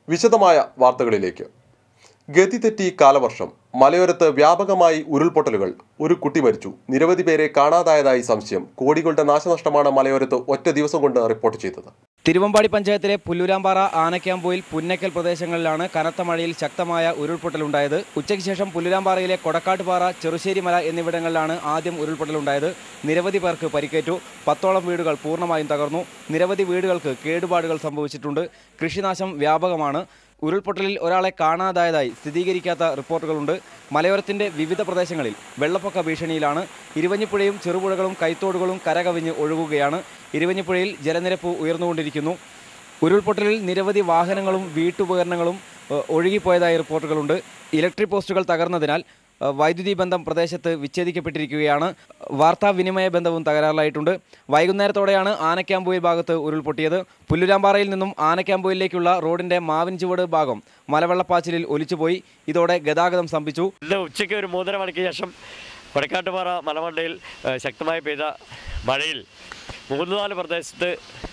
വിശദമായ വാർത്തകളിലേക്ക് ഗതി തെറ്റി കാലവർഷം മലയോരത്ത് വ്യാപകമായി ഉരുൾപൊട്ടലുകൾ ഒരു കുട്ടി മരിച്ചു നിരവധി പേരെ കാണാതായതായി സംശയം കോടികളുടെ നാശനഷ്ടമാണ് മലയോരത്ത് ഒറ്റ ദിവസം കൊണ്ട് റിപ്പോർട്ട് ചെയ്തത് തിരുവമ്പാടി പഞ്ചായത്തിലെ പുല്ലൂരാമ്പാറ ആനക്കാമ്പോയിൽ പുന്നക്കൽ പ്രദേശങ്ങളിലാണ് കനത്ത മഴയിൽ ശക്തമായ ഉരുൾപൊട്ടലുണ്ടായത് ഉച്ചയ്ക്ക് ശേഷം പുല്ലൂരാമ്പാറയിലെ കൊടക്കാട്ടുപാറ ചെറുശ്ശേരി മല എന്നിവിടങ്ങളിലാണ് ആദ്യം ഉരുൾപൊട്ടലുണ്ടായത് നിരവധി പേർക്ക് പരിക്കേറ്റു പത്തോളം വീടുകൾ പൂർണ്ണമായും തകർന്നു നിരവധി വീടുകൾക്ക് കേടുപാടുകൾ സംഭവിച്ചിട്ടുണ്ട് കൃഷിനാശം വ്യാപകമാണ് ഉരുൾപൊട്ടലിൽ ഒരാളെ കാണാതായതായി സ്ഥിരീകരിക്കാത്ത റിപ്പോർട്ടുകളുണ്ട് മലയോരത്തിന്റെ വിവിധ പ്രദേശങ്ങളിൽ വെള്ളപ്പൊക്ക ഭീഷണിയിലാണ് ഇരുവഞ്ഞിപ്പുഴയും ചെറുപുഴകളും കൈത്തോടുകളും കരകവിഞ്ഞ് ഒഴുകുകയാണ് ഇരുവഞ്ഞിപ്പുഴയിൽ ജലനിരപ്പ് ഉയർന്നുകൊണ്ടിരിക്കുന്നു ഉരുൾപൊട്ടലിൽ നിരവധി വാഹനങ്ങളും വീട്ടുപകരണങ്ങളും ഏഹ്, ഒഴുകിപ്പോയതായി റിപ്പോർട്ടുകളുണ്ട് ഇലക്ട്രിക് പോസ്റ്റുകൾ തകർന്നതിനാൽ ഏഹ്, വൈദ്യുതി ബന്ധം പ്രദേശത്ത് വിച്ഛേദിക്കപ്പെട്ടിരിക്കുകയാണ് വാർത്താവിനിമയ ബന്ധവും തകരാറിലായിട്ടുണ്ട് വൈകുന്നേരത്തോടെയാണ് ആനക്കാമ്പൊയിൽ ഭാഗത്ത് ഉരുൾപൊട്ടിയത് പുല്ലുരാമ്പാറയിൽ നിന്നും ആനക്കാമ്പൊയിലേക്കുള്ള റോഡിന്റെ മാവിൻ ചുവട് ഭാഗം മലവെള്ളപ്പാച്ചിലിൽ ഒലിച്ചുപോയി ഇതോടെ ഗതാഗതം സ്തംഭിച്ചു ഇന്ന് ഉച്ചയ്ക്ക് ഒരു മൂന്നര മണിക്ക് ശേഷം വടക്കാട്ടുപാറ മലമണ്ടയിൽ ഏഹ്, ശക്തമായി പെയ്ത മഴയിൽ മൂന്ന് നാല് പ്രദേശത്ത്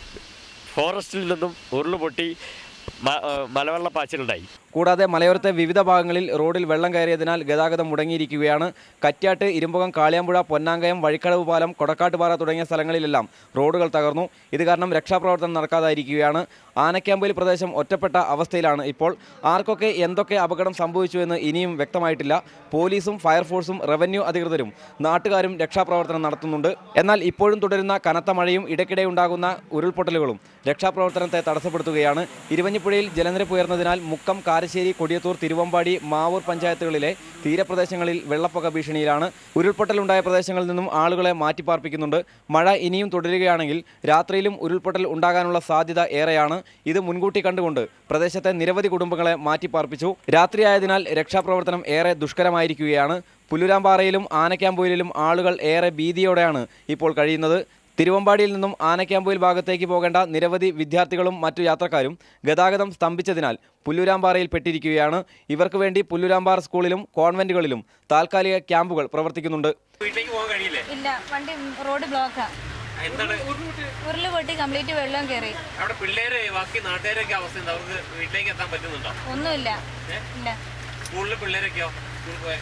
ഫോറസ്റ്റിൽ നിന്നും ഉരുളുപൊട്ടി മ- ഏഹ്, മലവെള്ളപ്പാച്ചിലുണ്ടായി കൂടാതെ മലയോരത്തെ വിവിധ ഭാഗങ്ങളിൽ റോഡിൽ വെള്ളം കയറിയതിനാൽ ഗതാഗതം മുടങ്ങിയിരിക്കുകയാണ് കറ്റ്യാട്ട് ഇരുമ്പകം കാളിയാമ്പുഴ പൊന്നാങ്കയം വഴിക്കടവ് പാലം കൊടക്കാട്ടുപാറ തുടങ്ങിയ സ്ഥലങ്ങളിലെല്ലാം റോഡുകൾ തകർന്നു ഇത് കാരണം രക്ഷാപ്രവർത്തനം നടക്കാതായിരിക്കുകയാണ് ആനക്കാമ്പൊയിൽ പ്രദേശം ഒറ്റപ്പെട്ട അവസ്ഥയിലാണ് ഇപ്പോൾ ആർക്കൊക്കെ എന്തൊക്കെ അപകടം സംഭവിച്ചു എന്ന് ഇനിയും വ്യക്തമായിട്ടില്ല പോലീസും ഫയർഫോഴ്സും റവന്യൂ അധികൃതരും നാട്ടുകാരും രക്ഷാപ്രവർത്തനം നടത്തുന്നുണ്ട് എന്നാൽ ഇപ്പോഴും തുടരുന്ന കനത്ത മഴയും ഇടയ്ക്കിടെ ഉണ്ടാകുന്ന ഉരുൾപൊട്ടലുകളും രക്ഷാപ്രവർത്തനത്തെ തടസ്സപ്പെടുത്തുകയാണ് ഇരുവഞ്ഞിപ്പുഴയിൽ ജലനിരപ്പ് ഉയർന്നതിനാൽ മുക്കം കാരശ്ശേരി കൊടിയത്തൂർ തിരുവമ്പാടി മാവൂർ പഞ്ചായത്തുകളിലെ തീരപ്രദേശങ്ങളിൽ വെള്ളപ്പൊക്ക ഭീഷണിയിലാണ് ഉരുൾപൊട്ടലുണ്ടായ പ്രദേശങ്ങളിൽ നിന്നും ആളുകളെ മാറ്റിപ്പാർപ്പിക്കുന്നുണ്ട് മഴ ഇനിയും തുടരുകയാണെങ്കിൽ രാത്രിയിലും ഉരുൾപൊട്ടൽ ഉണ്ടാകാനുള്ള സാധ്യത ഏറെയാണ് ഇത് മുൻകൂട്ടി കണ്ടുകൊണ്ട് പ്രദേശത്തെ നിരവധി കുടുംബങ്ങളെ മാറ്റിപ്പാർപ്പിച്ചു രാത്രിയായതിനാൽ രക്ഷാപ്രവർത്തനം ഏറെ ദുഷ്കരമായിരിക്കുകയാണ് പുല്ലുരാമ്പാറയിലും ആനക്കാമ്പൊയിലും ആളുകൾ ഏറെ ഭീതിയോടെയാണ് ഇപ്പോൾ കഴിയുന്നത് തിരുവമ്പാടിയിൽ നിന്നും ആനക്കാമ്പൊയിൽ ഭാഗത്തേക്ക് പോകേണ്ട നിരവധി വിദ്യാർത്ഥികളും മറ്റു യാത്രക്കാരും ഗതാഗതം സ്തംഭിച്ചതിനാൽ പുല്ലുരാമ്പാറയിൽ പെട്ടിരിക്കുകയാണ് ഇവർക്ക് വേണ്ടി പുല്ലുരാമ്പാറ സ്കൂളിലും കോൺവെന്റുകളിലും താൽക്കാലിക ക്യാമ്പുകൾ പ്രവർത്തിക്കുന്നുണ്ട് വീട്ടിലേക്ക് പോകാൻ കഴിയില്ലേ ഇല്ല വണ്ടി റോഡ് ബ്ലോക്കാ എന്താണ് ഉരുള് പൊട്ടി കംപ്ലീറ്റ് വെള്ളം കയറി അവിടെ പിള്ളേര് ബാക്കി നാട്ടുകാരൊക്കെ അവസ്ഥ എന്താ അവർക്ക് വീട്ടിലേക്ക് എത്താൻ പറ്റുന്നുണ്ടോ ഒന്നുമില്ല ഇല്ല സ്കൂളിലെ പിള്ളേരൊക്കെയോ സ്കൂളിൽ പോയ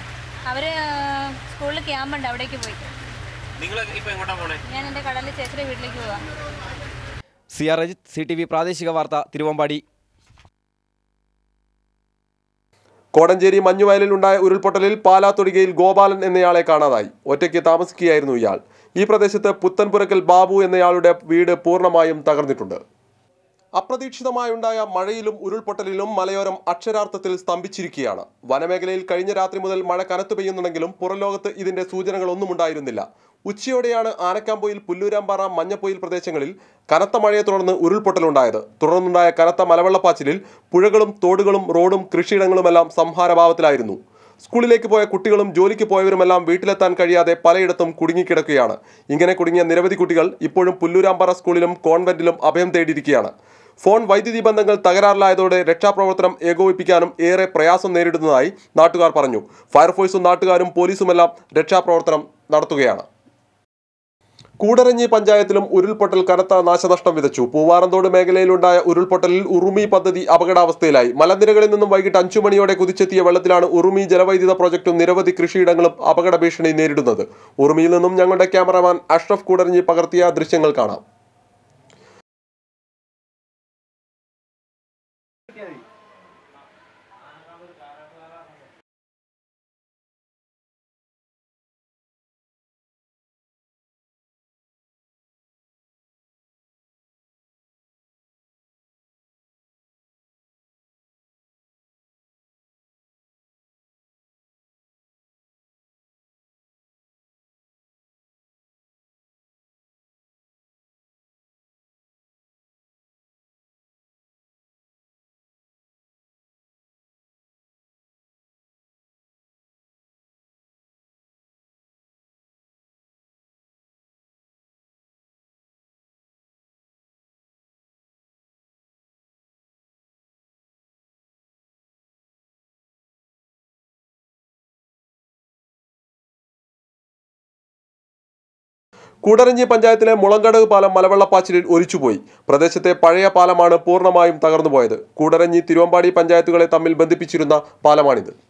അവര് സ്കൂളിൽ ക്യാമ്പുണ്ട് അവിടേക്ക് പോയി നിങ്ങൾ ഇപ്പൊ എങ്ങോട്ടാ പോണേ ഞാൻ എൻ്റെ കടലിൽ ചേച്ചിയുടെ വീട്ടിലേക്ക് പോവാം C R Rajith C T V പ്രാദേശിക വാർത്ത തിരുവമ്പാടി കോടഞ്ചേരി മഞ്ഞുവയലിൽ ഉണ്ടായ ഉരുൾപൊട്ടലിൽ പാലാത്തൊടികയിൽ ഗോപാലൻ എന്നയാളെ കാണാതായി ഒറ്റയ്ക്ക് താമസിക്കുകയായിരുന്നു ഇയാൾ ഈ പ്രദേശത്ത് പുത്തൻപുരക്കൽ ബാബു എന്നയാളുടെ വീട് പൂർണ്ണമായും തകർന്നിട്ടുണ്ട് അപ്രതീക്ഷിതമായുണ്ടായ മഴയിലും ഉരുൾപൊട്ടലിലും മലയോരം അക്ഷരാർത്ഥത്തിൽ സ്തംഭിച്ചിരിക്കുകയാണ് വനമേഖലയിൽ കഴിഞ്ഞ രാത്രി മുതൽ മഴ കനത്തു പെയ്യുന്നുണ്ടെങ്കിലും പുറംലോകത്ത് ഇതിന്റെ സൂചനകളൊന്നും ഉണ്ടായിരുന്നില്ല ഉച്ചയോടെയാണ് ആനക്കാമ്പൊയിൽ പുല്ലൂരാമ്പാറ മഞ്ഞപ്പൊയിൽ പ്രദേശങ്ങളിൽ കനത്ത മഴയെ തുടർന്ന് ഉരുൾപൊട്ടലുണ്ടായത് തുടർന്നുണ്ടായ കനത്ത മലവെള്ളപ്പാച്ചിലിൽ പുഴകളും തോടുകളും റോഡും കൃഷിയിടങ്ങളുമെല്ലാം സംഹാരഭാവത്തിലായിരുന്നു സ്കൂളിലേക്ക് പോയ കുട്ടികളും ജോലിക്ക് പോയവരുമെല്ലാം വീട്ടിലെത്താൻ കഴിയാതെ പലയിടത്തും കുടുങ്ങിക്കിടക്കുകയാണ് ഇങ്ങനെ കുടുങ്ങിയ നിരവധി കുട്ടികൾ ഇപ്പോഴും പുല്ലൂരാമ്പാറ സ്കൂളിലും കോൺവെന്റിലും അഭയം തേടിയിരിക്കുകയാണ് ഫോൺ വൈദ്യുതി ബന്ധങ്ങൾ തകരാറിലായതോടെ രക്ഷാപ്രവർത്തനം ഏകോപിപ്പിക്കാനും ഏറെ പ്രയാസം നേരിടുന്നതായി നാട്ടുകാർ പറഞ്ഞു ഫയർഫോഴ്സും നാട്ടുകാരും പോലീസുമെല്ലാം രക്ഷാപ്രവർത്തനം നടത്തുകയാണ് കൂടരഞ്ഞി പഞ്ചായത്തിലും ഉരുൾപൊട്ടൽ കനത്ത നാശനഷ്ടം വിതച്ചു പൂവാറന്തോട് മേഖലയിലുണ്ടായ ഉരുൾപൊട്ടലിൽ ഉറുമി പദ്ധതി അപകടാവസ്ഥയിലായി മലനിരകളിൽ നിന്നും വൈകിട്ട് അഞ്ചു മണിയോടെ കുതിച്ചെത്തിയ വെള്ളത്തിലാണ് ഉറുമി ജലവൈദ്യുത പ്രോജക്റ്റും നിരവധി കൃഷിയിടങ്ങളും അപകട ഭീഷണി നേരിടുന്നത് ഉറുമിയിൽ നിന്നും ഞങ്ങളുടെ ക്യാമറമാൻ അഷ്റഫ് കൂടരഞ്ഞി പകർത്തിയ ദൃശ്യങ്ങൾ കാണാം കൂടരഞ്ഞി പഞ്ചായത്തിലെ മുളങ്കടവ് പാലം മലവെള്ളപ്പാച്ചിലിൽ ഒലിച്ചുപോയി പ്രദേശത്തെ പഴയ പാലമാണ് പൂർണ്ണമായും തകർന്നുപോയത് കൂടരഞ്ഞി തിരുവമ്പാടി പഞ്ചായത്തുകളെ തമ്മിൽ ബന്ധിപ്പിച്ചിരുന്ന പാലമാണിത്